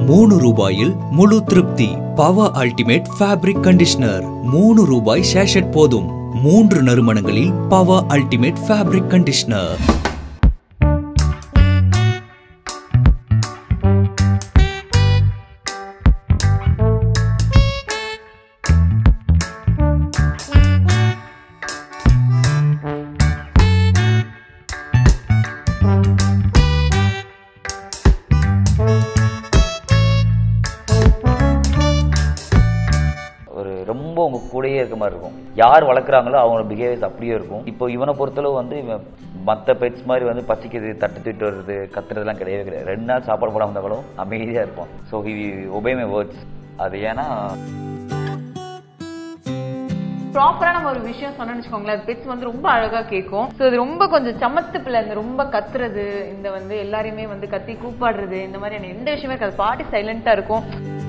மூணு ரூபாயில் முழு திருப்தி பவர் அல்டிமேட் ஃபேப்ரிக் கண்டிஷனர் மூணு ரூபாய் சேஷட் போதும் மூன்று நறுமணங்களில் பவர் அல்டிமேட் ஃபேப்ரிக் கண்டிஷனர் ஒரு ரொம்ப உங்க கூடயே இருக்க மாதிரி இருக்கும் யார் வளர்க்குறாங்களோ அவங்களோட பிஹேவியர்ஸ் அப்படியே இருக்கும் இப்போ இவனை பொறுத்தளவு வந்து இவன் மற்ற பெட்ஸ் மாதிரி வந்து பசிக்குது தட்டு தூக்கிட்டு வருது கத்துறதுலாம் கிடையவே கிடையாது ரெண்டு நாள் சாப்பாடு போடாம இருந்தாலும் அமைதியாக இருப்பான் so he obey my words அது ஏன்னா ப்ராப்பரா நம்ம ஒரு விஷயம் சொன்னோம்னு வச்சுக்கோங்களேன் பெட்ஸ் வந்து ரொம்ப அழகா கேட்கும் ஸோ இது ரொம்ப கொஞ்சம் சமத்து பிள்ளை இந்த ரொம்ப கத்துறது இந்த வந்து எல்லாரையுமே வந்து கத்தி கூப்பாடுறது இந்த மாதிரியான எந்த விஷயமே இருக்காது பாட்டி சைலண்டா இருக்கும்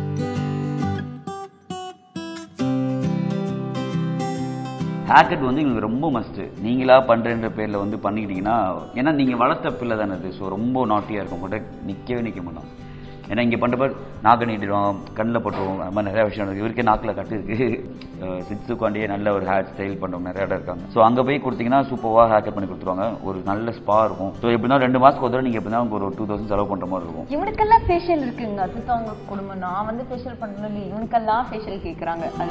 ஹேக்கட் வந்து எங்களுக்கு ரொம்ப மஸ்ட்டு நீங்களா பண்ணுறன்ற பேரில் வந்து பண்ணிக்கிட்டீங்கன்னா ஏன்னா நீங்கள் வளர்த்த பிள்ளை தானே அது ஸோ ரொம்ப நாட்டியாக இருக்கும் கூட நிற்கவே நிற்க மாட்டோம் ஏன்னா இங்கே பண்ணுறப்ப நாக்கு நீட்டிடுவோம் கண்ணில் போட்டுருவோம் அது மாதிரி நிறைய விஷயம் இருக்குது இவருக்கே நாக்கில் கட்டு இருக்குது சிக்ஸுக்காண்டியே நல்ல ஒரு ஹேர் ஸ்டைல் பண்ணுறவங்க நிறைய இடம் இருக்காங்க ஸோ அங்கே போய் கொடுத்தீங்கன்னா சூப்பராக ஹேக்கட் பண்ணி கொடுத்துருவாங்க ஒரு நல்ல ஸ்பா இருக்கும் ஸோ எப்படின்னா ரெண்டு மாதத்துக்கு ஒரு தடவை நீங்கள் எப்படின்னா ஒரு டூ தௌசண்ட் செலவு பண்ணுற மாதிரி இருக்கும் இவனுக்கெல்லாம் ஃபேஷியல் இருக்குங்க அதுதான் அவங்க குடும்பம் நான் வந்து ஃபேஷியல் பண்ணணும் இவனுக்கெல்லாம் ஃபேஷியல் கேக்குறாங்க அது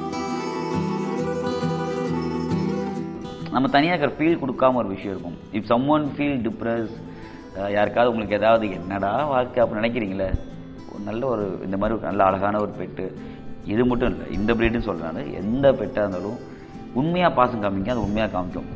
நம்ம தனியாக இருக்கிற ஃபீல் கொடுக்காம ஒரு விஷயம் இருக்கும் இப் சம் ஒன் ஃபீல் டிப்ரெஸ் யாருக்காவது உங்களுக்கு ஏதாவது என்னடா வாழ்க்கை அப்படி நினைக்கிறீங்களே ஒரு நல்ல ஒரு இந்த மாதிரி ஒரு நல்ல அழகான ஒரு பெட்டு இது மட்டும் இல்லை இந்த பிரீடுன்னு சொல்கிறாங்க எந்த பெட்டாக இருந்தாலும் உண்மையாக பாசம் காமிங்க அது உண்மையாக காமிக்கும்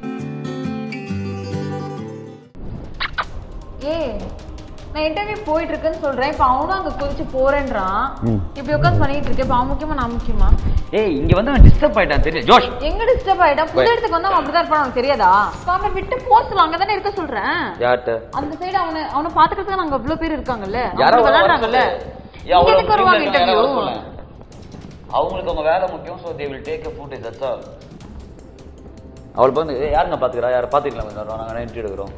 ஏ நான் இன்டர்வியூ போயிட்டு இருக்கேன்னு சொல்றேன் இப்ப அவனும் அங்க குதிச்சு போறேன்றான் இப்படி உட்காந்து பண்ணிட்டு இருக்கேன் இப்ப அவன் முக்கியமா நான் முக்கியமா ஏய் இங்கே வந்து அவன் டிஸ்டர்ப் ஆயிட்டான் தெரியும் ஜோஷ் எங்க டிஸ்டர்ப் ஆயிட்டா புது இடத்துக்கு வந்து அவன் அப்படிதான் இருப்பான் உனக்கு தெரியாதா இப்ப அவனை விட்டு போஸ்ட்ல அங்கதானே இருக்க சொல்றேன் யார்கிட்ட அந்த சைடு அவனை அவனை பாத்துக்கிறதுக்கு நாங்க அவ்வளவு பேர் இருக்காங்கல்ல யாரோ அவங்க வர விளையாடுறாங்கல்ல சொல்லு. ஏய், இங்க அவ்வளவு எதுக்கு வருவாங்க people இருக்காங்க, யாரோ இன்டர்வியூ வர சொல்லு. அவங்களுக்கு அவங்க வேலை முக்கியம் so they will take a footage that's all அவளுக்கு வந்து "ஏய், யாருங்க பார்த்துக்கிறா யார் பார்த்துக்கலாம் நாங்கள் இன்டர்வியூ எடுக்கிறோம்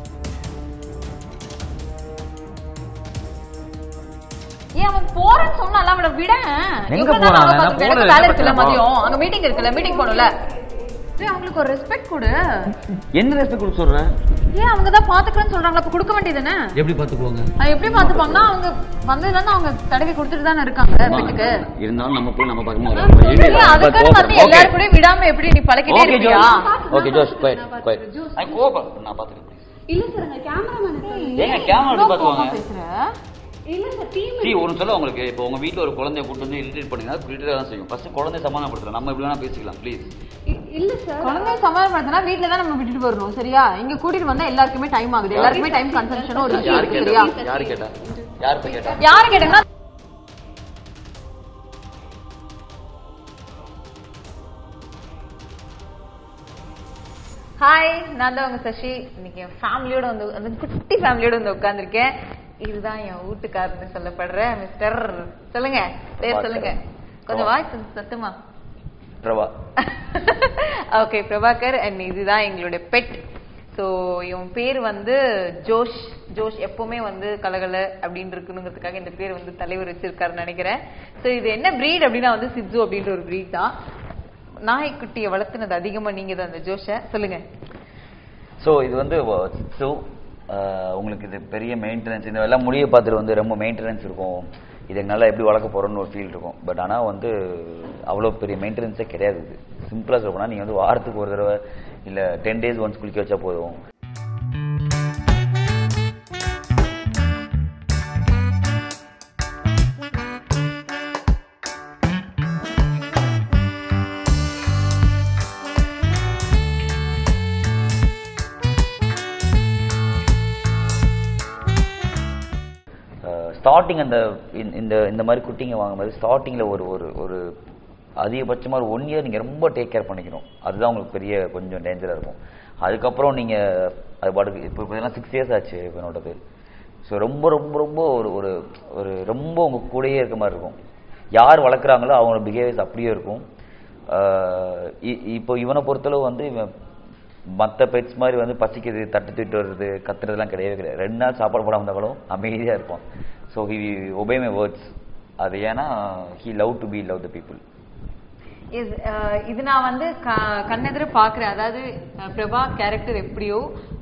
ஏன் அவன் போறேன்னு சொன்னால அவளை விட எங்க எவ்வளவு நேரம் போறான்? அவளை நான் பார்த்துட்டு போனது எனக்கு வேலை என்ன இருக்குல்ல பிரச்சனை? மதியம் அங்க மீட்டிங் இருக்குல்ல மீட்டிங் போகணும்ல ஏய், அவங்களுக்கு ஒரு ரெஸ்பெக்ட் கொடு என்ன ரெஸ்பெக்ட் கொடுக்க சொல்கிறேன் ஏன் அவங்க தான் பாத்துக்கிறேன்னு சொல்றாங்களா அப்ப கொடுக்க வேண்டியதுதானே எப்படி பார்த்துக்குவாங்க அது எப்படி பாத்துப்பாங்கன்னா அவங்க வந்ததுல இருந்து அவங்க தடவி கொடுத்துட்டு தானே இருக்காங்க வீட்டுக்கு இருந்தாலும் நம்ம போய் நம்ம பக்கமா ஏய், அதுக்குன்னு வந்து எல்லாரும் கூடயும் விடாம எப்படி நீ பழக்கிட்டே ஓகே இருப்பியா Josh okay Josh quiet quiet ஐ கோபம் நான் பாத்துக்கிறேன் இல்ல சார் அங்க கேமராமேன் ஏங்க கேமரா இவ்வளவு எப்படி கோவமா பாத்துவாங்க பேசுற இல்ல சார் டீம் சரி ஒரு சொல்ல உங்களுக்கு இப்போ உங்க வீட்ல ஒரு குழந்தைய கூட்டு வந்து இரிட்டேட் பண்ணீங்கன்னா இரிட்டேட் தான் செய்யும் ஃபர்ஸ்ட் குழந்தைய சமாதானப்படுத்தலாம் நம்ம எப்படி வேணா பேசிக்கலாம் ப்ளீஸ் இல்ல சார் குழந்தை சமாதானப்படுத்தினா வீட்ல தான் நம்ம விட்டுட்டு வரணும் சரியா இங்க கூட்டிட்டு வந்தா எல்லாருக்குமே டைம் ஆகுது எல்லாருக்குமே டைம் கன்சம்ஷனும் ஒரு விஷயம் யாரு இருக்கு கேட்டா சரியா யாரு கேட்டா யார் போய் கேட்டா யாரு கேட்டீங்கன்னா ஹாய் நான் தான் உங்க சசி இன்னைக்கு என் ஃபேமிலியோட வந்து அந்த குட்டி ஃபேமிலியோட வந்து உட்கார்ந்திருக்கேன் இதுதான் என் வீட்டுக்காரன்னு சொல்லப்படுற மிஸ்டர் சொல்லுங்க பேர் சொல்லுங்க கொஞ்சம் வாய்ஸ் சத்தமா பிரபா ஓகே பிரபாகர் அண்ட் இதுதான் எங்களுடைய பெட் ஸோ இவன் பேர் வந்து ஜோஷ் ஜோஷ் எப்பவுமே வந்து கலகல அப்படின்னு இருக்கணுங்கிறதுக்காக இந்த பேர் வந்து தலைவர் வச்சிருக்காருன்னு நினைக்கிறேன் ஸோ இது என்ன breed அப்படின்னா வந்து சிட்ஸு அப்படின்ற ஒரு breed தான் நாய்க்குட்டியை வளர்த்துனது அதிகமா நீங்க தான் அந்த ஜோஷை சொல்லுங்க ஸோ இது வந்து ஸோ உங்களுக்கு இது பெரிய மெயின்டெனன்ஸ் இந்த எல்லாம் முடிய பார்த்துட்டு வந்து ரொம்ப மெயின்டெனன்ஸ் இருக்கும் இதுக்கு நல்லா எப்படி வளர்க்க போறோம்னு ஒரு ஃபீல் இருக்கும் பட் ஆனால் வந்து அவ்வளோ பெரிய மெயின்டெனன்ஸே கிடையாது இது சிம்பிளாக சொல்ல போனால் நீங்கள் வந்து வாரத்துக்கு ஒரு தடவை இல்லை டென் டேஸ் ஒன்ஸ் குளிக்க வச்சா போதும் ஸ்டார்டிங் அந்த இந்த- இந்த இந்த மாதிரி குட்டிங்க வாங்கும்போது ஸ்டார்டிங்கில் ஒரு ஒரு ஒரு அதிகபட்சமாக ஒரு ஒன் இயர் நீங்கள் ரொம்ப டேக் கேர் பண்ணிக்கணும் அதுதான் உங்களுக்கு பெரிய கொஞ்சம் டேஞ்சராக இருக்கும் அதுக்கப்புறம் நீங்கள் அது பாட்டுக்கு இப்போ பார்த்தீங்கன்னா சிக்ஸ் இயர்ஸ் ஆச்சு இப்போ என்னோடது ஸோ ரொம்ப ரொம்ப ரொம்ப ஒரு ஒரு ஒரு ரொம்ப உங்கள் கூடயே இருக்க மாதிரி இருக்கும் யார் வளர்க்குறாங்களோ அவங்களோட பிஹேவியர்ஸ் அப்படியே இருக்கும் ஆஹ் இ- இப்போ இவனை பொறுத்தளவு வந்து இவன் மற்ற பெட்ஸ் மாதிரி வந்து பசிக்கிறது தட்டு தூக்கிட்டு வர்றது கத்துறதுலாம் கிடையவே கிடையாது ரெண்டு நாள் சாப்பாடு போடாம இருந்தாலும் அமைதியாக இருப்பான் so he obey my words அது ஏன்னா he love to be love the people Yes, அஹ் இது நான் வந்து க- கண்ணெதிர பாக்குறேன் அதாவது அஹ் பிரபா கேரக்டர் எப்படியோ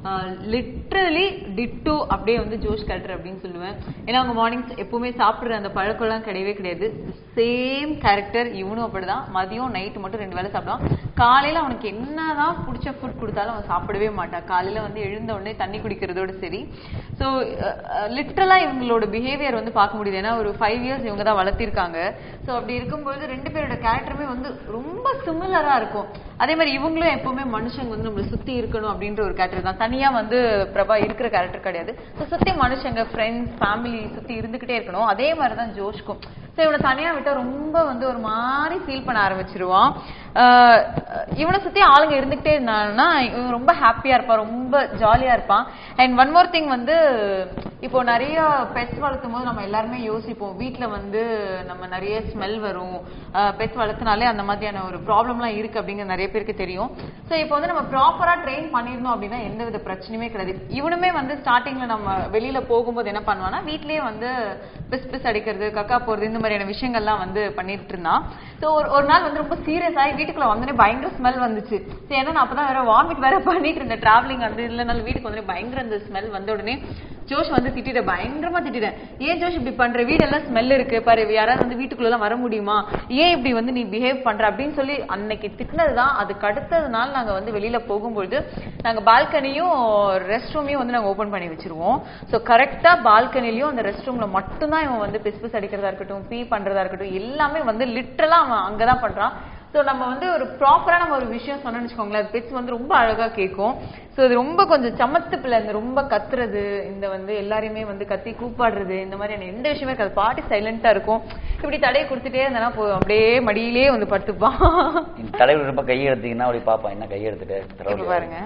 லிட்ரலி டிட்டோ அப்படியே வந்து ஜோஷ் கேரக்டர் அப்படின்னு சொல்லுவேன் ஏன்னா அவங்க மார்னிங் எப்பவுமே சாப்பிடுற அந்த பழக்கம்லாம் கிடையவே கிடையாது சேம் கேரக்டர் இவனும் அப்படிதான் மதியம் நைட்டு மட்டும் ரெண்டு வேளை சாப்பிடுவான் காலையில அவனுக்கு என்னதான் பிடிச்ச ஃபுட் கொடுத்தாலும் அவன் சாப்பிடவே மாட்டான் காலையில வந்து எழுந்த உடனே தண்ணி குடிக்கிறதோட சரி ஸோ லிட்ரலா இவங்களோட பிஹேவியர் வந்து பார்க்க முடியுது ஏன்னா ஒரு ஃபைவ் இயர்ஸ் இவங்க தான் வளர்த்திருக்காங்க ஸோ அப்படி இருக்கும்பொழுது ரெண்டு பேரோட கேரக்டருமே வந்து ரொம்ப சிமிலரா இருக்கும் அதே மாதிரி இவங்களும் எப்பவுமே மனுஷங்க வந்து நம்மளை சுத்தி இருக்கணும் அப்படின்ற ஒரு கேரக்டர் தான் தனியா வந்து பிரபா இருக்கிற கேரக்டர் கிடையாது ஸோ சுத்தி மனுஷங்க ஃப்ரெண்ட்ஸ் ஃபேமிலி சுத்தி இருந்துகிட்டே இருக்கணும் அதே மாதிரி தான் ஜோஷ்க்கும் ஸோ இவனை தனியா விட்டா ரொம்ப வந்து ஒரு மாதிரி ஃபீல் பண்ண ஆரம்பிச்சிருவான் ஆஹ் இவனை சுத்தி ஆளுங்க இருந்துகிட்டே இருந்தாங்கன்னா இவன் ரொம்ப ஹாப்பியா இருப்பான் ரொம்ப ஜாலியா இருப்பான் அண்ட் ஒன் மோர் திங் வந்து இப்போ நிறைய பெட்ஸ் வளர்த்தும் போது நம்ம எல்லாருமே யோசிப்போம் வீட்ல வந்து நம்ம நிறைய ஸ்மெல் வரும் பெட்ஸ் வளர்த்தனாலே அந்த மாதிரியான ஒரு ப்ராப்ளம்லாம் இருக்கு அப்படிங்கிற நிறைய பேருக்கு தெரியும் ஸோ இப்போ வந்து நம்ம ப்ராப்பரா ட்ரெயின் பண்ணியிருந்தோம் அப்படின்னா எந்த வித பிரச்சனையுமே கிடையாது இவனுமே வந்து ஸ்டார்டிங்ல நம்ம வெளியில போகும்போது என்ன பண்ணுவான்னா வீட்லயே வந்து பிஸ் பிஸ் அடிக்கிறது கக்கா போறது இந்த மாதிரியான விஷயங்கள்லாம் வந்து பண்ணிட்டு இருந்தான் ஸோ ஒரு ஒரு நாள் வந்து ரொம்ப சீரியஸ் ஆகி வீட்டுக்குள்ள வந்தோடனே பயங்கர ஸ்மெல் வந்துச்சு சரி ஏன்னா நான் அப்பதான் வேற வாமிட் வேற பண்ணிட்டு இருந்தேன் டிராவலிங் வந்து இல்லைனாலும் வீட்டுக்கு வந்து பயங்கர அந்த ஸ்மெல் வந்த உடனே ஜோஷ் வந்து திட்டிட்டேன் பயங்கரமா திட்டிட்டேன் ஏன் ஜோஷ் இப்படி பண்ற வீடெல்லாம் ஸ்மெல் இருக்கு பாரு யாராவது வந்து வீட்டுக்குள்ள எல்லாம் வர முடியுமா ஏன் இப்படி வந்து நீ பிஹேவ் பண்ற அப்படின்னு சொல்லி அன்னைக்கு திட்டினதுதான் அதுக்கு அடுத்தது நாள் நாங்க வந்து வெளியில போகும்பொழுது நாங்க பால்கனியும் ரெஸ்ட் ரூமையும் வந்து நாங்க ஓபன் பண்ணி வச்சிருவோம் சோ கரெக்டா பால்கனிலயும் அந்த ரெஸ்ட் ரூம்ல மட்டும்தான் இவன் வந்து பிஸ் பிஸ் அடிக்கிறதா இருக்கட்டும் பீ பண்றதா இருக்கட்டும் எல்லாமே வந்து லிட்டரலா அவன் அங்கதான் பண்றான் ஸோ நம்ம வந்து ஒரு ப்ராப்பரா நம்ம ஒரு விஷயம் சொன்னோம்னு வச்சுக்கோங்களேன் பெட்ஸ் வந்து ரொம்ப அழகா கேட்கும் ஸோ இது ரொம்ப கொஞ்சம் சமத்து பிள்ளை இந்த ரொம்ப கத்துறது இந்த வந்து எல்லாரையுமே வந்து கத்தி கூப்பாடுறது இந்த மாதிரியான எந்த விஷயமே இருக்காது பாட்டி சைலண்டா இருக்கும் இப்படி தடையை கொடுத்துட்டே இருந்தனா போதும் அப்படியே மடியிலே வந்து படுத்துப்பான் இந்த தலைவர் ரொம்ப கையை எடுத்தீங்கன்னா அப்படி பார்ப்பான் என்ன கையை எடுத்துட்டு இப்ப தலைவலி பாருங்க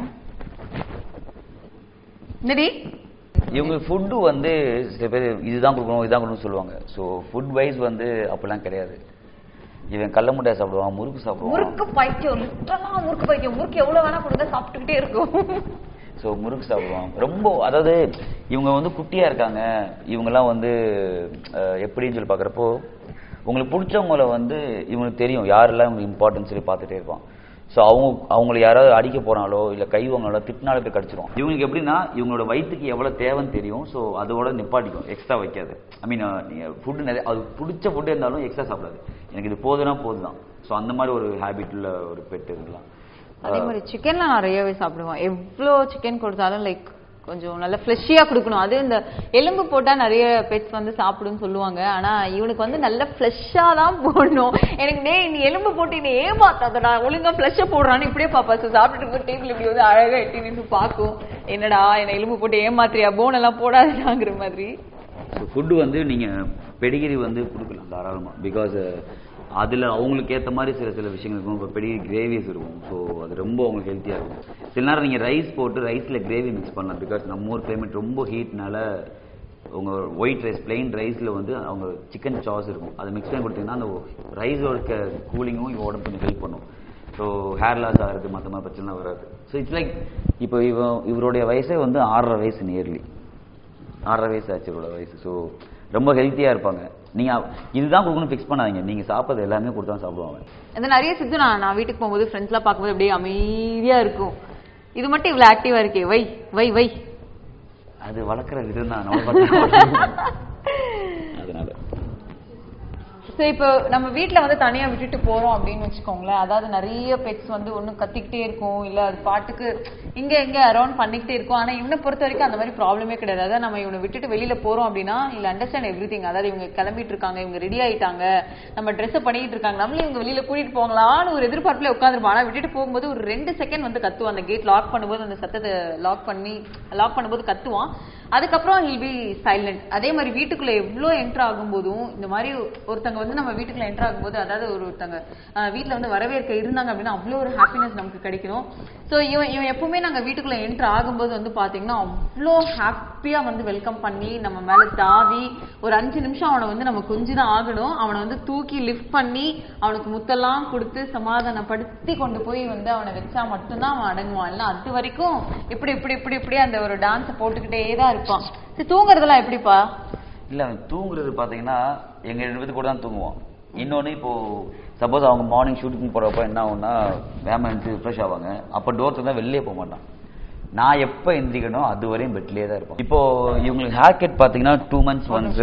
என்னடி இவங்க ஃபுட்டு வந்து சில பேர் இதுதான் கொடுக்கணும் இதுதான் கொடுக்கணும்னு சொல்லுவாங்க ஸோ ஃபுட் வைஸ் வந்து அப்படிலாம் கிடையாது இவன் கடல முட்டையை சாப்பிடுவான் முறுக்கு சாப்பிடுவான் முறுக்கு பைத்தியம் லிட்டரலா முறுக்கு பைத்தியம் முறுக்கு எவ்வளவு வேணா கொடுங்க சாப்பிட்டுக்கிட்டே இருக்கும் ஸோ முறுக்கு சாப்பிடுவான் ரொம்ப அதாவது இவங்க வந்து குட்டியா இருக்காங்க இவங்கெல்லாம் வந்து அஹ், எப்படின்னு சொல்லி பார்க்குறப்போ உங்களுக்கு பிடிச்சவங்கள வந்து இவனுக்கு தெரியும் யாரெல்லாம் இவங்க இம்பார்ட்டன்ஸ் சொல்லி பார்த்துட்டே இருப்பான் ஸோ அவங்க அவங்கள யாராவது அடிக்க போனாலோ இல்லை கை வாங்கினாலோ திட்டினாலோ போய் கடிச்சிரும் இவங்களுக்கு எப்படின்னா இவங்களோட வயிற்றுக்கு எவ்வளோ தேவைன்னு தெரியும் ஸோ அதோட நிப்பாட்டிக்கும் எக்ஸ்ட்ரா வைக்காது ஐ மீன் நீங்கள் ஃபுட்டு நிறைய அது பிடிச்ச ஃபுட்டு இருந்தாலும் எக்ஸ்ட்ரா சாப்பிடாது எனக்கு இது போதுனா போதும் தான் ஸோ அந்த மாதிரி ஒரு ஹேபிட் உள்ள ஒரு பெட் இருக்கலாம் அதே மாதிரி சிக்கன்ல நிறையவே சாப்பிடுவான் எவ்வளோ சிக்கன் கொடுத்தாலும் லைக் கொஞ்சம் நல்ல ஃப்ளஷியா கொடுக்கணும் அது இந்த எலும்பு போட்டா நிறைய பெட்ஸ் வந்து சாப்பிடுன்னு சொல்லுவாங்க ஆனா இவனுக்கு வந்து நல்ல ஃப்ளஷா தான் போடணும் எனக்கு டேய் நீ எலும்பு போட்டு நீ ஏமாத்தாதடா ஒழுங்கா ஃப்ளஷை போடுறான்னு இப்படியே பாப்பா ஸோ சாப்பிட்டுட்டு இருக்கும் டேபிள் இப்படி வந்து அழகா எட்டி நின்று பார்க்கும் என்னடா என்ன எலும்பு போட்டு ஏமாத்திரியா போன் எல்லாம் போடாதாங்கிற மாதிரி ஸோ ஃபுட்டு வந்து நீங்கள் பெடிகிரி வந்து கொடுக்கலாம் தாராளமாக பிகாஸ் அதில் அவங்களுக்கு ஏற்ற மாதிரி சில சில விஷயங்கள் இருக்கும் இப்போ பெடிகிரி கிரேவிஸ் இருக்கும் ஸோ அது ரொம்ப அவங்களுக்கு ஹெல்த்தியாக இருக்கும் சில நேரம் நீங்கள் ரைஸ் போட்டு ரைஸில் கிரேவி மிக்ஸ் பண்ணலாம் பிகாஸ் நம்ம ஊர் கிளைமேட் ரொம்ப ஹீட்னால உங்கள் ஒயிட் ரைஸ் பிளெயின் ரைஸில் வந்து அவங்க சிக்கன் சாஸ் இருக்கும் அதை மிக்ஸ் பண்ணி கொடுத்தீங்கன்னா அந்த ரைஸோட கூலிங்கும் இவங்க உடம்பு கொஞ்சம் ஹெல்ப் பண்ணும் ஸோ ஹேர் லாஸ் ஆகிறது மற்ற மாதிரி பிரச்சனை வராது ஸோ இட்ஸ் லைக் இப்போ இவன் இவருடைய வயசே வந்து ஆறரை வயசு நியர்லி ஆறரை வயசு ஆச்சு இவ்வளோ வயசு ஸோ ரொம்ப ஹெல்த்தியாக இருப்பாங்க நீங்கள் இதுதான் கொடுக்கணும் ஃபிக்ஸ் பண்ணாதீங்க நீங்கள் சாப்பிட்றது எல்லாமே கொடுத்தா சாப்பிடுவாங்க இந்த நிறைய சித்து நான் நான் வீட்டுக்கு போகும்போது ஃப்ரெண்ட்ஸ்லாம் பார்க்கும்போது அப்படியே அமைதியா இருக்கும் இது மட்டும் இவ்வளவு ஆக்டிவா இருக்கே வை வை வை அது வளர்க்குற விதம் தான் நம்ம பார்த்து அதனால ஸோ இப்போ நம்ம வீட்ல வந்து தனியா விட்டுட்டு போறோம் அப்படின்னு வச்சுக்கோங்களேன் அதாவது நிறைய பெட்ஸ் வந்து ஒன்றும் கத்திக்கிட்டே இருக்கும் இல்ல அது பாட்டுக்கு இங்க இங்க அரௌண்ட் பண்ணிக்கிட்டே இருக்கும் ஆனா இவனை பொறுத்த வரைக்கும் அந்த மாதிரி ப்ராப்ளமே கிடையாது அதாவது நம்ம இவனை விட்டுட்டு வெளியில போறோம் அப்படின்னா இல்ல அண்டர்ஸ்டாண்ட் எவ்ரி திங் அதாவது இவங்க கிளம்பிட்டு இருக்காங்க இவங்க ரெடி ஆயிட்டாங்க நம்ம ட்ரெஸ் பண்ணிட்டு இருக்காங்க நம்மளே இவங்க வெளியில கூட்டிட்டு போகலாம்னு ஒரு எதிர்பார்ப்புல உட்காந்துருப்பான் ஆனா விட்டுட்டு போகும்போது ஒரு ரெண்டு செகண்ட் வந்து கத்துவான் அந்த கேட் லாக் பண்ணும்போது அந்த சத்தத்தை லாக் பண்ணி லாக் பண்ணும்போது கத்துவான் அதுக்கப்புறம் ஹில் பி சைலண்ட் அதே மாதிரி வீட்டுக்குள்ள எவ்வளோ என்டர் ஆகும்போதும் இந்த மாதிரி ஒருத்தங்க வந்து நம்ம வீட்டுக்குள்ள என்டர் ஆகும்போது அதாவது ஒரு ஒருத்தங்க அஹ், வீட்ல வந்து வரவேற்க இருந்தாங்க அப்படின்னா அவ்வளோ ஒரு ஹாப்பினஸ் நமக்கு கிடைக்கும் ஸோ இவன் இவன் எப்பவுமே நாங்க வீட்டுக்குள்ள என்டர் ஆகும்போது வந்து பாத்தீங்கன்னா அவ்வளோ ஹாப்பியா வந்து வெல்கம் பண்ணி நம்ம மேல தாவி ஒரு அஞ்சு நிமிஷம் அவனை வந்து நம்ம கொஞ்சம் தான் ஆகணும் அவனை வந்து தூக்கி லிஃப்ட் பண்ணி அவனுக்கு முத்தெல்லாம் கொடுத்து சமாதானப்படுத்தி கொண்டு போய் வந்து அவனை வச்சா மட்டும்தான் அவன் அடங்குவான் இல்லை அது வரைக்கும் இப்படி இப்படி இப்படி இப்படி அந்த ஒரு டான்ஸை போட்டுக்கிட்டே தான் இருப்பான் சரி தூங்குறதெல்லாம் எப்படிப்பா இல்ல அவன் தூங்குறது பாத்தீங்கன்னா எங்க ரெண்டு பேத்து கூட தான் தூங்குவோம் இன்னொன்னு இப்போ சப்போஸ் அவங்க மார்னிங் ஷூட்டிங் போறப்ப என்ன ஆகும்னா வேம எழுந்து ஃப்ரெஷ் ஆவாங்க அப்ப டோர் தான் வெளியே போக மாட்டான் நான் எப்ப எந்திரிக்கணும் அது வரையும் பெட்லயே தான் இருப்போம் இப்போ இவங்களுக்கு ஹேர் கட் பாத்தீங்கன்னா டூ மந்த்ஸ் ஒன்ஸ்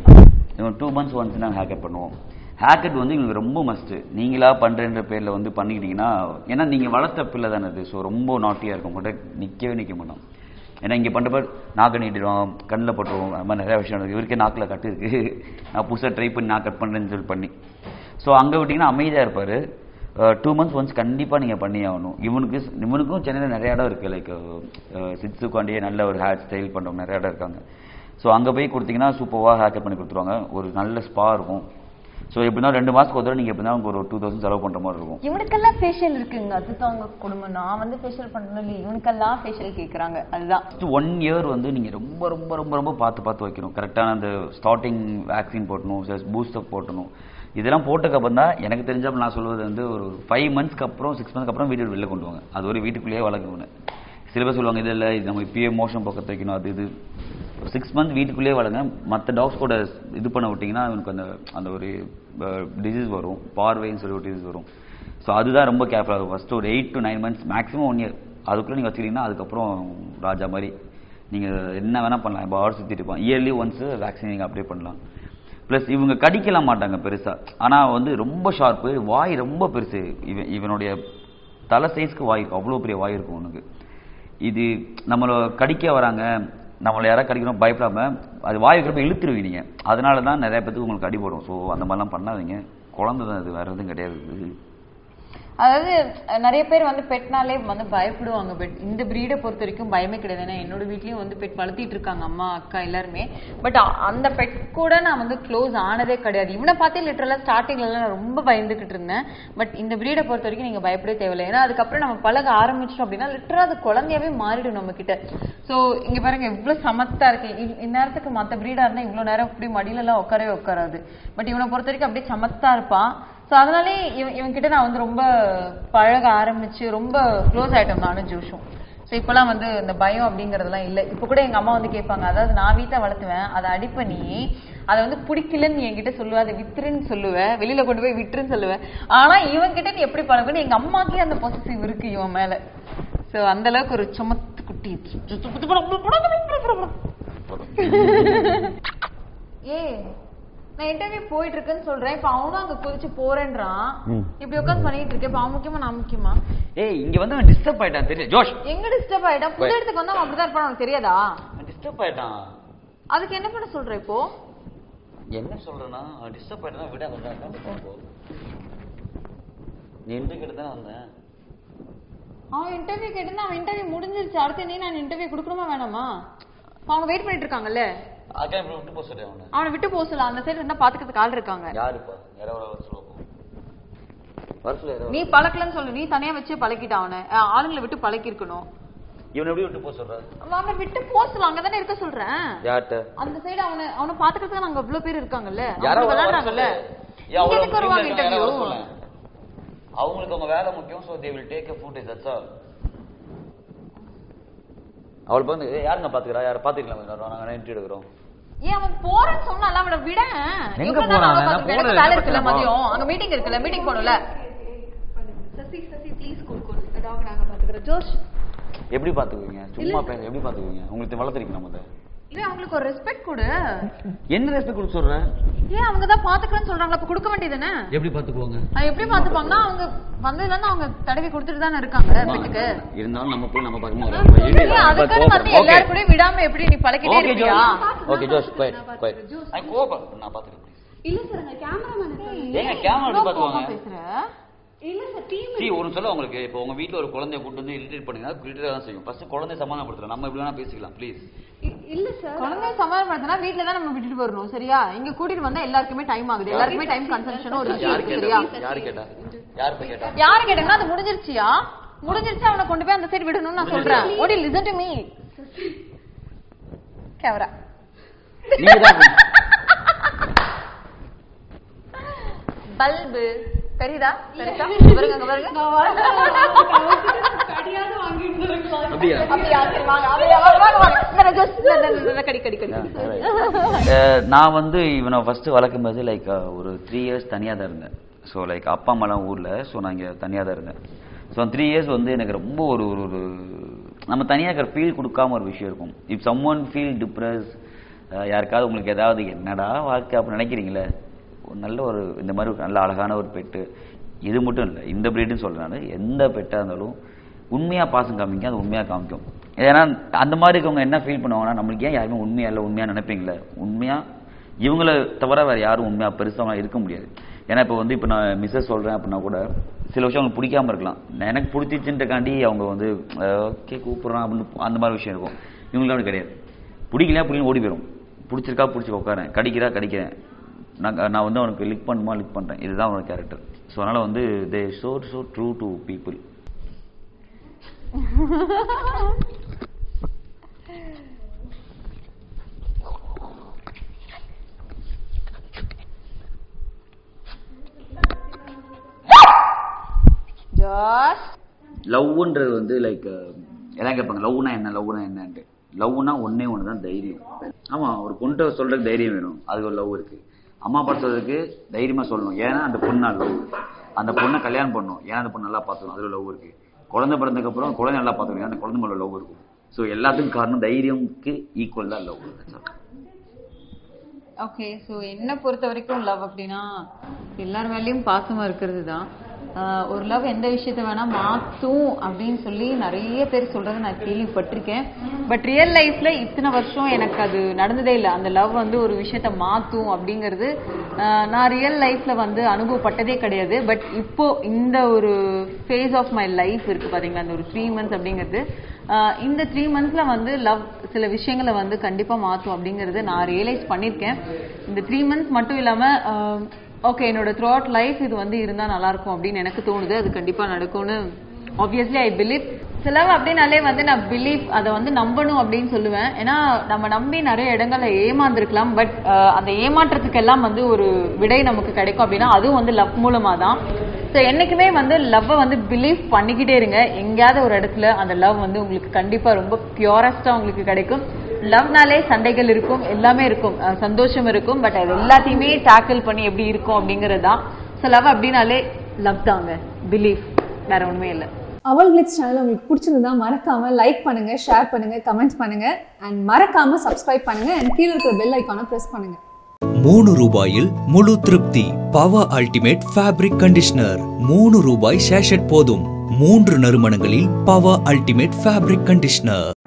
இவங்க டூ மந்த்ஸ் ஒன்ஸ் நாங்கள் ஹேர் கட் பண்ணுவோம் ஹேர் கட் வந்து இவங்களுக்கு ரொம்ப மஸ்ட் நீங்களா பண்றேன்ற பேர்ல வந்து பண்ணிக்கிட்டீங்கன்னா ஏன்னா நீங்க வளர்த்த பிள்ளை தானே அது ஸோ ரொம்ப நாட்டியா இருக்கும் உங்கள்கிட்ட நிக்கவே நிக்க மாட்டோம் ஏன்னா இங்கே பண்ணுறப்ப நாக்கு நீட்டிடுவோம் கண்ணில் போட்டுருவோம் அது மாதிரி நிறைய விஷயம் இருக்கு இவருக்கே நாக்கில் கட்டு இருக்கு நான் புதுசாக ட்ரை பண்ணி நான் கட் பண்ணுறேன்னு சொல்லி பண்ணி ஸோ அங்கே விட்டிங்கன்னா அமைதியாக இருப்பார் டூ மந்த்ஸ் ஒன்ஸ் கண்டிப்பாக நீங்கள் பண்ணி ஆகணும் இவனுக்கு இவனுக்கும் சென்னையில் நிறைய இடம் இருக்குது லைக் சிட்ஸுக்காண்டியே நல்ல ஒரு ஹேர் ஸ்டைல் பண்ணுறவங்க நிறைய இடம் இருக்காங்க ஸோ அங்கே போய் கொடுத்தீங்கன்னா சூப்பராக ஹேர் கட் பண்ணி கொடுத்துருவாங்க ஒரு நல்ல ஸ்பா இருக்கும் ஸோ எப்படின்னா ரெண்டு மாதத்துக்கு ஒரு தடவை நீங்கள் எப்படின்னா ஒரு டூ தௌசண்ட் செலவு பண்ணுற மாதிரி இருக்கும் இவனுக்கெல்லாம் ஃபேஷியல் இருக்குங்க அதுதான் அவங்க குடும்பம் நான் வந்து ஃபேஷியல் பண்ணணும் இல்லை இவனுக்கெல்லாம் ஃபேஷியல் கேக்குறாங்க அதுதான் ஃபஸ்ட் ஒன் இயர் வந்து நீங்கள் ரொம்ப ரொம்ப ரொம்ப ரொம்ப பார்த்து பார்த்து வைக்கணும் கரெக்டான அந்த ஸ்டார்டிங் வேக்சின் போட்டணும் பூஸ்டர் போட்டணும் இதெல்லாம் போட்டதுக்கப்புறம் தான் எனக்கு தெரிஞ்சப்ப நான் சொல்வது வந்து ஒரு ஃபைவ் மந்த்ஸ்க்கு அப்புறம் சிக்ஸ் மந்த்ஸ்க்கு அப்புறம் வீடு வெளில கொண்டு வாங்க அது ஒரு வீட்டுக்குள்ளேயே வளர்க்கணும் சில பேர் சொல்லுவாங்க இது இல்லை இது நம்ம இப்பயே மோஷன் பக்கத்து வைக்கணும் அது இது சிக்ஸ் மந்த் வீட்டுக்குள்ளேயே வளங்க மற்ற டாக்ஸ் கூட இது பண்ண விட்டிங்கன்னா அவனுக்கு அந்த அந்த ஒரு டிசீஸ் வரும் பார்வைன்னு சொல்லி ஒரு டிசீஸ் வரும் ஸோ அதுதான் ரொம்ப கேர்ஃபுல்லாக இருக்கும் ஃபஸ்ட்டு ஒரு eight to nine months maximum one year அதுக்குள்ளே நீங்கள் வச்சுக்கிட்டீங்கன்னா அதுக்கப்புறம் ராஜா மாதிரி நீங்கள் என்ன வேணால் பண்ணலாம் இப்போ ஆர் சுற்றிட்டு இருப்பான் இயர்லி ஒன்ஸ் வேக்சின் நீங்கள் அப்ளை பண்ணலாம் ப்ளஸ் இவங்க கடிக்கலாம் மாட்டாங்க பெருசாக ஆனால் வந்து ரொம்ப ஷார்ப்பு வாய் ரொம்ப பெருசு இவன் இவனுடைய தலை சைஸ்க்கு வாய் அவ்வளோ பெரிய வாய் இருக்கும் உனக்கு இது நம்மளை கடிக்க வராங்க நம்மளை யாராவது கடிக்கணும் பயப்படாம அது வாய் வைக்கிறப்ப இழுத்துருவீங்க அதனால தான் நிறைய பேத்துக்கு உங்களுக்கு அடிபடும் ஸோ அந்த மாதிரிலாம் பண்ணாதீங்க குழந்தை தான் அது வேற எதுவும் கிடையாது அதாவது அஹ், நிறைய பேர் வந்து பெட்னாலே வந்து பயப்படுவாங்க பெட் இந்த பிரீடை பொறுத்த வரைக்கும் பயமே கிடையாது ஏன்னா என்னோட வீட்லயும் வந்து பெட் வளர்த்திட்டு இருக்காங்க அம்மா அக்கா எல்லாருமே பட் அந்த பெட் கூட நான் வந்து க்ளோஸ் ஆனதே கிடையாது இவனை பார்த்தே லிட்டரலா ஸ்டார்டிங்ல எல்லாம் நான் ரொம்ப பயந்துகிட்டு இருந்தேன் பட் இந்த பிரீடை பொறுத்த வரைக்கும் நீங்க பயப்படவே தேவையில்லை ஏன்னா அதுக்கப்புறம் நம்ம பழக ஆரம்பிச்சிட்டோம் அப்படின்னா லிட்டரா அது குழந்தையாவே மாறிடும் நம்ம கிட்ட சோ இங்க பாருங்க எவ்வளவு சமத்தா இருக்கு இ- இந்நேரத்துக்கு மத்த பிரீடா இருந்தா இவ்வளவு நேரம் இப்படி மடியில எல்லாம் உட்காரவே உட்காராது பட் இவனை பொறுத்த வரைக்கும் அப்படியே சமத்தா இருப்பான் ஸோ அதனாலே இவன் இவன் கிட்ட நான் வந்து ரொம்ப பழக ஆரம்பிச்சு ரொம்ப க்ளோஸ் ஆயிட்டோம் நானும் ஜோஷும் ஸோ இப்போலாம் வந்து இந்த பயம் அப்படிங்கறதெல்லாம் இல்லை இப்போ கூட எங்க அம்மா வந்து கேட்பாங்க அதாவது நான் வீட்டை வளர்த்துவேன் அதை அடிப்ப நீ அதை வந்து பிடிக்கலன்னு நீ என்கிட்ட சொல்லுவ அதை வித்துருன்னு சொல்லுவேன் வெளியில கொண்டு போய் விட்டுருன்னு சொல்லுவேன் ஆனா இவன் கிட்ட நீ எப்படி பழகுன்னு எங்க அம்மாக்கே அந்த பொசிசிவ் இருக்கு இவன் மேல ஸோ அந்த அளவுக்கு ஒரு சுமத்து குட்டி ஏ நான் இன்டர்வியூ போயிட்டு இருக்கேன்னு சொல்றேன் இப்ப அவனும் அங்க குதிச்சு போறேன்றான் ம். இப்படி உட்காந்து பண்ணிட்டு இருக்கேன் இப்ப அவன் முக்கியமா நான் முக்கியமா ஏய் இங்க வந்து டிஸ்டர்ப் ஆயிட்டான் தெரியும் ஜோஷ் எங்க டிஸ்டர்ப் ஆயிட்டான் புது இடத்துக்கு வந்தா அவன் அப்படிதான் இருப்பான் உனக்கு தெரியாதா டிஸ்டர்ப் ஆயிட்டான் அதுக்கு என்ன பண்ண சொல்ற இப்போ என்ன சொல்றேன்னா டிஸ்டர்ப் ஆயிட்டான் விட அவன் நீ எந்த தானே வந்தேன் அவன் இன்டர்வியூ கேட்டு அவன் இன்டர்வியூ முடிஞ்சிருச்சு அடுத்து நீ நான் இன்டர்வியூ கொடுக்கணுமா வேணாமா இப்ப அவங்க வெயிட் பண்ணிட்டு இருக்காங்கல்ல அக்கா இப்படி விட்டு போக சொல்றேன் அவனை அவனை விட்டு போக சொல்லலாம் அந்த சைடு இருந்தா பாத்துக்கிறதுக்கு ஆள் இருக்காங்க யாருப்பா யாராவது வர சொல்லுவோம் வர சொல்ல யாராவது நீ பழக்கலன்னு சொல்லு நீ தனியா வச்சே பழக்கிட்ட அவனை அஹ் ஆளுங்களை விட்டு பழக்கி இருக்கணும் இவனை எப்படி விட்டு போக சொல்ற அவனை விட்டு போக சொல்லலாம் அங்கதானே இருக்க சொல்றேன் யார்கிட்ட அந்த சைடு அவனை அவனை பாத்துக்கிறதுக்கு நாங்க இவ்வளவு பேர் இருக்காங்கல்ல யாரோ அவங்க வர விளையாடுறாங்கல்ல சொல்லு. ஏன் இங்க அவ்வளவு எதுக்கு வருவாங்க முக்கியம் யாரோ வர இன்டர்வியூ சொல்லு. அவங்களுக்கு அவங்க வேலை முக்கியம் so they will take a footage that's all அவளுக்கு வந்து "ஏய், யாருங்க பாத்துக்கிறா யாரை பாத்துக்கலாம் நாங்க இன்டர்வியூ எடுக்கிறோம் ஏன் அவன் போறேன்னு சொன்னால அவனை விட எங்க எவ்வளவு நேரம் போறான்? அவன் நான் பாத்துக்கிட்டு போனது எனக்கு வேலை என்ன இருக்குல்ல பிரச்சனை? மதியம் அங்க மீட்டிங் இருக்குல்ல மீட்டிங் போகணும்ல Sasi Sasi please cool cool talk நாங்க பாத்துக்கிறோம் ஜோஷ் எப்படி பாத்துக்குவீங்க சும்மா பேச எப்படி பாத்துக்குவீங்க உங்களுக்கு வளர்த்துருக்கீங்க நம்ம இல்ல அவங்களுக்கு ஒரு ரெஸ்பெக்ட் கொடு என்ன ரெஸ்பெக்ட் கொடுக்க சொல்றேன் ஏன் அவங்க தான் பாத்துக்கிறேன்னு சொல்றாங்களா அப்ப கொடுக்க வேண்டியதுதானே எப்படி பாத்துக்குவாங்க அது எப்படி பாத்துப்பாங்கன்னா அவங்க வந்ததுல இருந்து அவங்க தடவி கொடுத்துட்டு தானே இருக்காங்க வீட்டுக்கு இருந்தாலும் நம்ம போய் நம்ம ஏன் அதுக்குன்னு வந்து எல்லாரும் கூட விடாம எப்படி நீ பழக்கிட்டே ஓகே இருப்பியா Josh okay Josh quiet quiet ஐ கோபம் நான் பாத்துக்கிறேன் இல்ல சார் அங்க கேமராமேன் இருக்காங்க ஏங்க கேமரா எப்படி இவ்வளவு கோவமா பாத்துவாங்க பேசுற இல்ல சார் டீம் சரி ஒரு சொல்ல உங்களுக்கு இப்போ உங்க வீட்ல ஒரு குழந்தைய கூட்டு வந்து இரிட்டேட் பண்ணீங்கன்னா இரிட்டேட் தான் செய்யும் ஃபர்ஸ்ட் குழந்தைய சமாதானப்படுத்தலாம் நம்ம எப்படி வேணா பேசிக்கலாம் ப்ளீஸ் இல்ல சார் குழந்தை சமாதானப்படுத்தினா வீட்ல தான் நம்ம விட்டுட்டு வரணும் சரியா இங்க கூட்டிட்டு வந்தா எல்லாருக்குமே டைம் ஆகுது எல்லாருக்குமே டைம் கன்சம்ஷன் ஒரு விஷயம் யாரு இருக்கு கேட்டா சரியா யாரு கேட்டா யார் போய் கேட்டா யாரு கேட்டாங்கன்னா அது முடிஞ்சிருச்சியா முடிஞ்சிருச்சு அவனை கொண்டு போய் அந்த சைடு விடணும்னு நான் சொல்றேன் ஓடி லிசன் டு மீ கேமரா நீங்க தான் பல்பு தெரியுதா தெரியுதா பாருங்க அங்க பாருங்க கடியாவது வாங்கிட்டு இருக்கலாம் அப்படியா அப்படியா சரி வாங்க அப்படியா வாங்க வாங்க வாங்க இந்த ஜோஸ் இந்த, இந்த, இந்த, கடி கடி கடி அஹ் நான் வந்து இவனை ஃபர்ஸ்ட் வளர்க்கும் போது லைக் ஒரு த்ரீ இயர்ஸ் தனியாக தான் இருந்தேன் ஸோ லைக் அப்பா அம்மாலாம் ஊரில் ஸோ நான் இங்கே தனியாக தான் இருந்தேன் ஸோ த்ரீ இயர்ஸ் வந்து எனக்கு ரொம்ப ஒரு ஒரு ஒரு நம்ம தனியாக இருக்கிற ஃபீல் கொடுக்காம ஒரு விஷயம் இருக்கும் இப் சம் ஒன் ஃபீல் டிப்ரெஸ் யாருக்காவது உங்களுக்கு ஏதாவது என்னடா வாழ்க்கை அப்படி நினைக்கிறீங்களே ஒரு நல்ல ஒரு இந்த மாதிரி ஒரு நல்ல அழகான ஒரு பெட்டு இது மட்டும் இல்லை இந்த பிரீடுன்னு சொல்கிறேன் நான் எந்த பெட்டாக இருந்தாலும் உண்மையாக பாசம் காமிக்க அது உண்மையாக காமிக்கும் ஏன்னா அந்த மாதிரி இருக்கவங்க என்ன ஃபீல் பண்ணுவாங்கன்னா நம்மளுக்கு ஏன் யாருமே உண்மையா இல்லை உண்மையாக நினைப்பீங்களே உண்மையாக இவங்கள தவிர வேறு யாரும் உண்மையாக பெருசாக இருக்க முடியாது ஏன்னா இப்போ வந்து இப்போ நான் மிஸ்ஸஸ் சொல்கிறேன் அப்படின்னா கூட சில விஷயம் அவங்களுக்கு பிடிக்காம இருக்கலாம் எனக்கு பிடிச்சிச்சுன்றக்காண்டி அவங்க வந்து ஓகே கூப்பிட்றான் அப்படின்னு அந்த மாதிரி விஷயம் இருக்கும் இவங்களுக்கு அப்படி கிடையாது பிடிக்கலையா பிடிக்கல ஓடி போயிடும் பிடிச்சிருக்கா பிடிச்சி உட்காரேன் கடிக்கிறா கடிக்கிறேன் நான் நான் வந்து அவனுக்கு லிக் பண்ணுமா லிக் பண்ணுறேன் இதுதான் அவனோட கேரக்டர் ஸோ அதனால் வந்து they show show true to people Josh லவ்ன்றது வந்து லைக் எல்லாம் கேட்பாங்க லவ்னா என்ன லவ்னா என்னன்ட்டு லவ்னா ஒண்ணே ஒன்று தான் தைரியம் ஆமாம் ஒரு பொண்ணு சொல்றதுக்கு தைரியம் வேணும் அதுக்கு ஒரு லவ் இருக்கு அம்மா அப்பா சொல்றதுக்கு தைரியமா சொல்லணும் ஏன்னா அந்த பொண்ணா லவ் அந்த பொண்ணை கல்யாணம் பண்ணணும் ஏன்னா அந்த பொண்ணு நல்லா பார்த்துக்கணும் அதில் லவ் இருக்கு குழந்தை பிறந்ததுக்கு அப்புறம் குழந்தை நல்லா பார்த்துக்கணும் ஏன்னா அந்த குழந்தை மேலே லவ் இருக்கும் ஸோ எல்லாத்துக்கும் காரணம் தைரியம்க்கு ஈக்குவல் தான் லவ் ஓகே ஸோ என்ன பொறுத்த வரைக்கும் லவ் அப்படின்னா எல்லார் மேலேயும் பாசமா இருக்கிறது தான் ஆஹ் ஒரு லவ் எந்த விஷயத்த வேணா மாத்தும் அப்படின்னு சொல்லி நிறைய பேர் சொல்றதை நான் கேள்விப்பட்டிருக்கேன் பட் ரியல் லைஃப்ல இத்தனை வருஷம் எனக்கு அது நடந்ததே இல்லை அந்த லவ் வந்து ஒரு விஷயத்த மாத்தும் அப்படிங்கிறது ஆஹ் நான் ரியல் லைஃப்ல வந்து அனுபவப்பட்டதே கிடையாது பட் இப்போ இந்த ஒரு ஃபேஸ் ஆஃப் மை லைஃப் இருக்கு பாத்தீங்களா அந்த ஒரு த்ரீ மந்த்ஸ் அப்படிங்கிறது ஆஹ் இந்த த்ரீ மந்த்ஸ்ல வந்து லவ் சில விஷயங்களை வந்து கண்டிப்பா மாத்தும் அப்படிங்கறத நான் ரியலைஸ் பண்ணிருக்கேன் இந்த த்ரீ மந்த்ஸ் மட்டும் இல்லாம ஓகே என்னோட த்ரூ அவுட் லைஃப் இது வந்து இருந்தா நல்லா இருக்கும் அப்படின்னு எனக்கு தோணுது அது கண்டிப்பா நடக்கும்னு ஆப்வியஸ்லி ஐ பிலீவ் சிலவ அப்படின்னாலே வந்து நான் பிலீவ் அதை வந்து நம்பணும் அப்படின்னு சொல்லுவேன் ஏன்னா நம்ம நம்பி நிறைய இடங்கள்ல ஏமாந்துருக்கலாம் பட் அந்த ஏமாற்றத்துக்கெல்லாம் வந்து ஒரு விடை நமக்கு கிடைக்கும் அப்படின்னா அதுவும் வந்து லவ் மூலமா தான் ஸோ என்னைக்குமே வந்து லவ்வை வந்து பிலீவ் பண்ணிக்கிட்டே இருங்க எங்கேயாவது ஒரு இடத்துல அந்த லவ் வந்து உங்களுக்கு கண்டிப்பா ரொம்ப பியூரஸ்டா உங்களுக்கு கிடைக்கும் லவ்னாலே சண்டைகள் இருக்கும் எல்லாமே இருக்கும் அஹ் சந்தோஷம் இருக்கும் பட் அது எல்லாத்தையுமே டேக்கிள் பண்ணி எப்படி இருக்கும் அப்படிங்கிறது தான் ஸோ லவ் அப்படின்னாலே லவ் தாங்க பிலீவ் வேற ஒண்ணுமே இல்லை அவள் கிளிட்ஸ் சேனல் உங்களுக்கு பிடிச்சிருந்தா மறக்காம லைக் பண்ணுங்க ஷேர் பண்ணுங்க கமெண்ட் பண்ணுங்க அண்ட் மறக்காம சப்ஸ்கிரைப் பண்ணுங்க அண்ட் கீழே இருக்கிற பெல் ஐக்கானை பிரஸ் பண்ணுங்க மூணு ரூபாயில் முழு திருப்தி பவர் அல்டிமேட் ஃபேப்ரிக் கண்டிஷனர் மூணு ரூபாய் சேஷட் போதும் மூன்று நறுமணங்களில் பவர் அல்டிமேட் ஃபேப்ரிக் கண்டிஷனர்